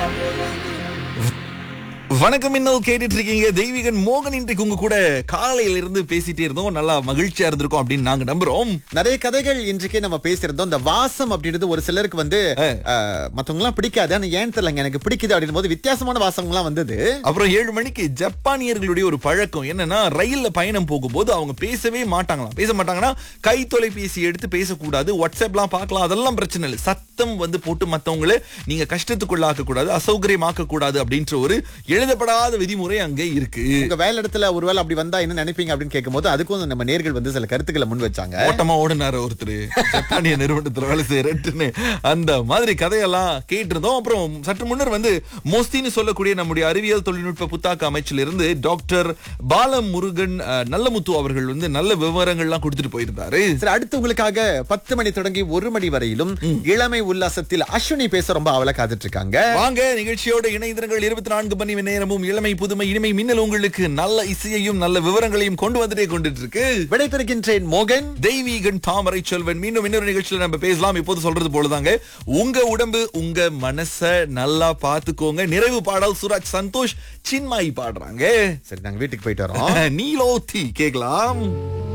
வணக்கம் இன்னும் கேட்டுட்டு இருக்கீங்க தெய்வீகன் மோகன் இன்றைக்கு உங்க கூட காலையில இருந்து பேசிட்டே இருந்தோம் நல்லா மகிழ்ச்சியா இருந்திருக்கோம் அப்படின்னு நாங்க நம்புறோம் நிறைய கதைகள் இன்றைக்கே நம்ம பேசியிருந்தோம் இந்த வாசம் அப்படின்றது ஒரு சிலருக்கு வந்து மத்தவங்க எல்லாம் பிடிக்காது ஆனா ஏன் தெரியலங்க எனக்கு பிடிக்குது அப்படின்னும் போது வித்தியாசமான வாசம்லாம் வந்தது அப்புறம் ஏழு மணிக்கு ஜப்பானியர்களுடைய ஒரு பழக்கம் என்னன்னா ரயில்ல பயணம் போகும்போது அவங்க பேசவே மாட்டாங்களாம் பேச மாட்டாங்கன்னா கை தொலைபேசி எடுத்து பேசக்கூடாது வாட்ஸ்அப்லாம் பார்க்கலாம் அதெல்லாம் பிரச்சனை இல்லை சத்தம் வந்து போட்டு மத்தவங்களை நீங்க கஷ்டத்துக்குள்ளாக்க கூடாது அசௌகரியமாக்க கூடாது அப்படின்ற ஒரு எழுதப்படாத விதிமுறை அங்கே இருக்கு உங்க வேலை இடத்துல ஒருவேளை அப்படி வந்தா என்ன நினைப்பீங்க அப்படின்னு கேட்கும்போது அதுக்கும் நம்ம நேர்கள் வந்து சில கருத்துக்களை முன் வச்சாங்க ஓட்டமா ஓடினாரு ஒருத்தர் ஜப்பானிய நிறுவனத்துல வேலை செய்யறட்டுன்னு அந்த மாதிரி கதையெல்லாம் கேட்டிருந்தோம் அப்புறம் சற்று முன்னர் வந்து மோஸ்தின்னு சொல்லக்கூடிய நம்முடைய அறிவியல் தொழில்நுட்ப புத்தாக்க அமைச்சில் இருந்து டாக்டர் பாலம் முருகன் அஹ், நல்லமுத்து அவர்கள் வந்து நல்ல விவரங்கள்லாம் கொடுத்துட்டு போயிருந்தாரு சரி அடுத்து உங்களுக்காக பத்து மணி தொடங்கி ஒரு மணி வரையிலும் இளமை உல்லாசத்தில் அஸ்வினி பேச ரொம்ப அவல காத்துட்டு இருக்காங்க வாங்க நிகழ்ச்சியோட இணைந்திரங்கள் இருபத்தி நான்கு மணி நேரமும் இளமை புதுமை இனிமை மின்னல் உங்களுக்கு நல்ல இசையையும் நல்ல விவரங்களையும் கொண்டு வந்துட்டே கொண்டுட்டு இருக்கு விடை பெறுகின்றேன் மோகன் தெய்வீகன் தாமரை செல்வன் மீண்டும் இன்னொரு நிகழ்ச்சியில நம்ம பேசலாம் இப்போது சொல்றது போலதாங்க உங்க உடம்பு உங்க மனச நல்லா பாத்துக்கோங்க நிறைவு பாடல் சுராஜ் சந்தோஷ் சின்மாயி பாடுறாங்க சரி நாங்க வீட்டுக்கு போயிட்டு வரோம் நீலோத்தி கேக்கலாம்